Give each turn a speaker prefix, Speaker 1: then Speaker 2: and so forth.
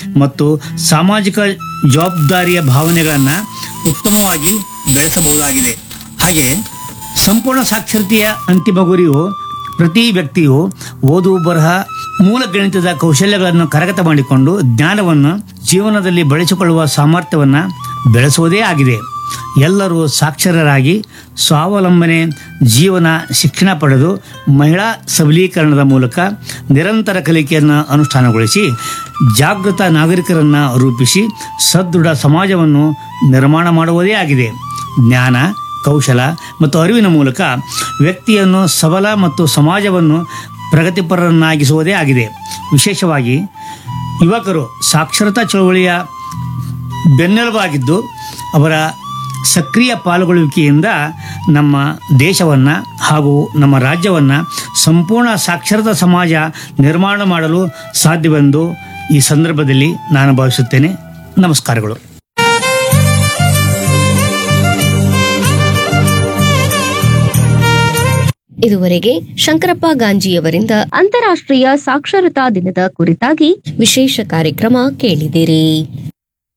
Speaker 1: ಮತ್ತು ಸಾಮಾಜಿಕ ಜವಾಬ್ದಾರಿಯ ಭಾವನೆಗಳನ್ನು ಉತ್ತಮವಾಗಿ ಬೆಳೆಸಬಹುದಾಗಿದೆ ಹಾಗೆ ಸಂಪೂರ್ಣ ಸಾಕ್ಷರತೆಯ ಅಂತಿಮ ಗುರಿಯು ಪ್ರತಿ ವ್ಯಕ್ತಿಯು ಓದು ಬರಹ ಮೂಲ ಗಣಿತದ ಕೌಶಲ್ಯಗಳನ್ನು ಕರಗತ ಮಾಡಿಕೊಂಡು ಜ್ಞಾನವನ್ನು ಜೀವನದಲ್ಲಿ ಬಳಸಿಕೊಳ್ಳುವ ಸಾಮರ್ಥ್ಯವನ್ನು ಬೆಳೆಸುವುದೇ ಆಗಿದೆ ಎಲ್ಲರೂ ಸಾಕ್ಷರರಾಗಿ ಸ್ವಾವಲಂಬನೆ ಜೀವನ ಶಿಕ್ಷಣ ಪಡೆದು ಮಹಿಳಾ ಸಬಲೀಕರಣದ ಮೂಲಕ ನಿರಂತರ ಕಲಿಕೆಯನ್ನು ಅನುಷ್ಠಾನಗೊಳಿಸಿ ಜಾಗೃತ ನಾಗರಿಕರನ್ನು ರೂಪಿಸಿ ಸದೃಢ ಸಮಾಜವನ್ನು ನಿರ್ಮಾಣ ಮಾಡುವುದೇ ಆಗಿದೆ ಜ್ಞಾನ ಕೌಶಲ ಮತ್ತು ಅರಿವಿನ ಮೂಲಕ ವ್ಯಕ್ತಿಯನ್ನು ಸಬಲ ಮತ್ತು ಸಮಾಜವನ್ನು ಪ್ರಗತಿಪರರನ್ನಾಗಿಸುವುದೇ ಆಗಿದೆ ವಿಶೇಷವಾಗಿ ಯುವಕರು ಸಾಕ್ಷರತಾ ಚಳವಳಿಯ ಬೆನ್ನೆಲುಬಾಗಿದ್ದು ಅವರ ಸಕ್ರಿಯ ಪಾಲ್ಗೊಳ್ಳುವಿಕೆಯಿಂದ ನಮ್ಮ ದೇಶವನ್ನು ಹಾಗೂ ನಮ್ಮ ರಾಜ್ಯವನ್ನು ಸಂಪೂರ್ಣ ಸಾಕ್ಷರತಾ ಸಮಾಜ ನಿರ್ಮಾಣ ಮಾಡಲು ಸಾಧ್ಯವೆಂದು ಈ ಸಂದರ್ಭದಲ್ಲಿ ನಾನು ಭಾವಿಸುತ್ತೇನೆ ನಮಸ್ಕಾರಗಳು
Speaker 2: ಇದುವರೆಗೆ ಶಂಕರಪ್ಪ ಗಾಂಜಿಯವರಿಂದ ಅಂತಾರಾಷ್ಟ್ರೀಯ ಸಾಕ್ಷರತಾ ದಿನದ ಕುರಿತಾಗಿ ವಿಶೇಷ ಕಾರ್ಯಕ್ರಮ ಕೇಳಿದಿರಿ